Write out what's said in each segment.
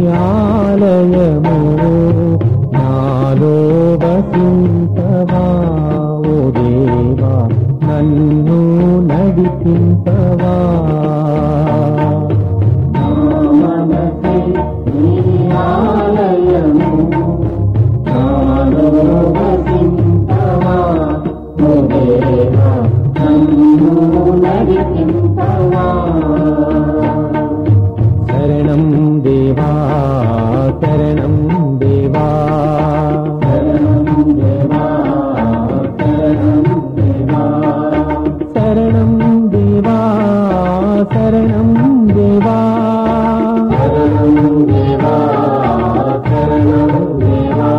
ఆలయము నాలో వసింతవా ఓ దేవా నన్ను నడిపించవా నా మనసే నీ ఆలయము నాలో వసింతవా ఓ దేవా నన్ను నడిపించవా శరణం దేవా శరణం దేవా శరణం దేవా శరణం దేవా శరణం దేవా శరణం దేవా శరణం దేవా శరణం దేవా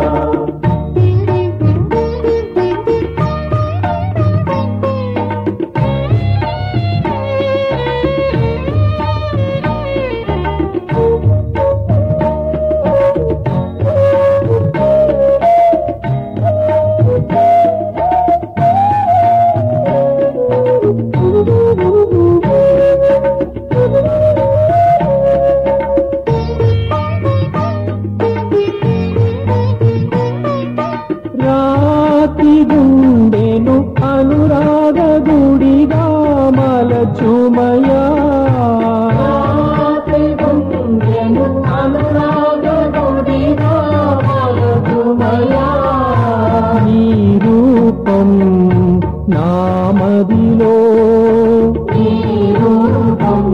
రాతి గుండెను అనురాగ గుడిగా మలచుమయా నీ రూపం నామదిలో నీ రూపం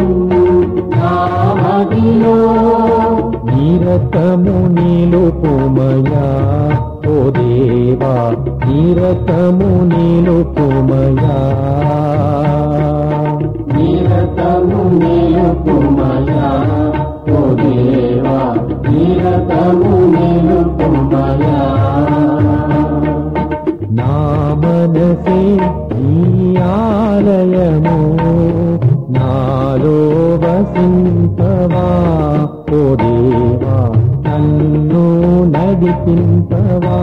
నామదిలో నిరతము నిలుపుమయా ఓ దేవా నిరతము నిలుపుమయా నిరతము నిలుపుమయా ఓ దేవా నిరతము నిలుపుమయా నా మనసే నీ ఆలయము నాలో వసింపవా ఓ దేవా నన్ను నడిపింపవా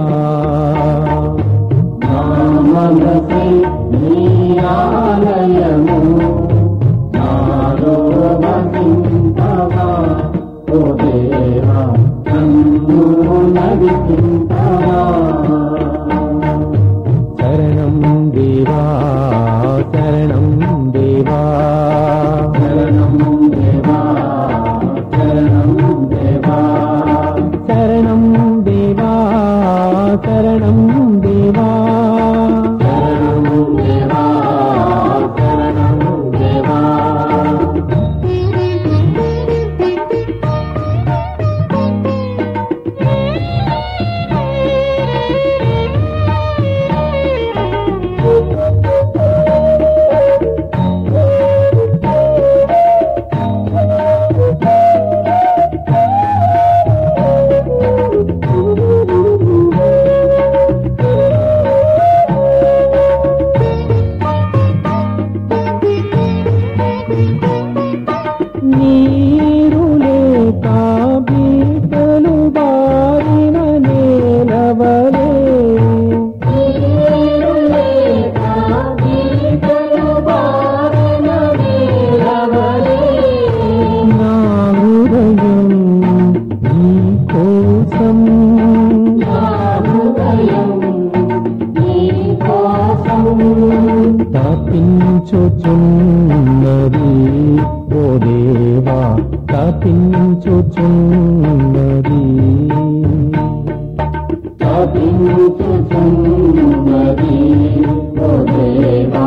నా మనసే నీ ఆలయము నాలో వసింపవా ఓ దేవా నన్ను నడిపింపవా శరణం దేవా శరణం దేవా శరణం దేవా శరణం దేవా శరణం దేవా శరణం దేవా శరణం దేవా శరణం దేవా నీరు లేక బీటలు బారిన నేలవలే నా హృదయం నీ కోసం తప్పించుచున్నది ఓ దేవా తప్పించుచున్నది తప్పించుచున్నది ఓ దేవా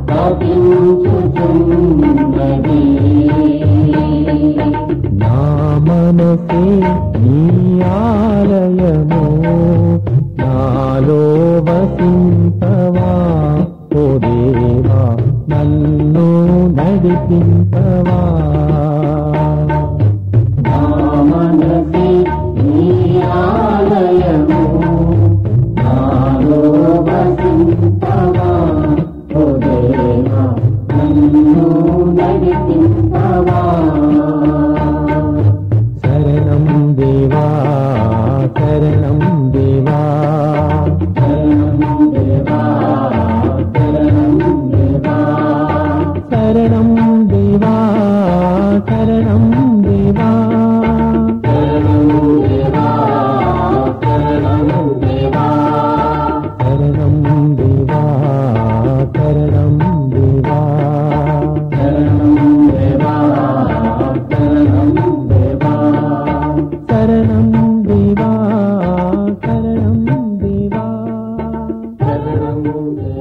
తప్పించుచున్నది నా మనసే నీ ఆలయము నాలో వసింపవా ఓ దేవా నన్ను నడిపింపవా నా మనసే నీ ఆలయము నాలో వసింపవా ఓ దేవా నన్ను నడిపింపవా శరణం దేవా శరణం దేవా శరణం దేవా శరణం దేవా శరణం దేవా శరణం దేవా దేవా శరణం దేవా శరణం దేవా శరణం దేవా శరణం దేవా శరణం దేవా శరణం దేవా